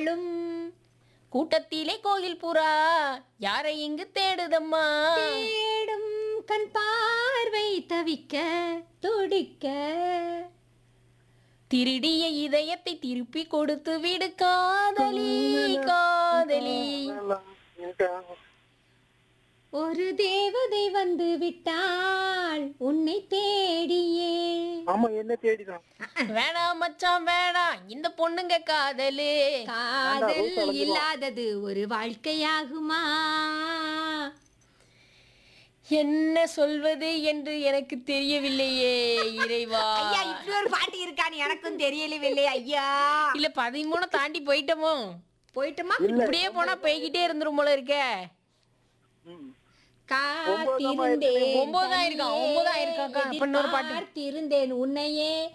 வாழும் கூட்டத்திலே கோயில் புறா யாரை இங்கு தேடுதம்மா தேடும் கண் பார்வை தவிக்க துடிக்க திருடிய இதயத்தை திருப்பி கொடுத்து விடு காதலி காதலி ஒரு தேவதை வந்து விட்டாள் உன்னை தேடியே ஆமா என்ன தேடிதான் வேணாம் மச்சான் வேணாம் இந்த பொண்ணுங்க காதலு காதல் இல்லாதது ஒரு வாழ்க்கையாகுமா என்ன சொல்வது என்று எனக்கு தெரியவில்லையே இறைவா ஐயா இப்படி ஒரு பாட்டு இருக்கான்னு எனக்கும் தெரியலவில்லை ஐயா இல்ல பதிமூணு தாண்டி போயிட்டோமோ போயிட்டுமா இப்படியே போனா போய்கிட்டே இருந்துரும் போல இருக்க காத்திருந்தேன் ஒன்பதாயிருக்கா, ஒன்பதாயிருக்காக்கா. அப்ப இன்னொரு பாட்டு. காத்திருந்தேன் உன்னையே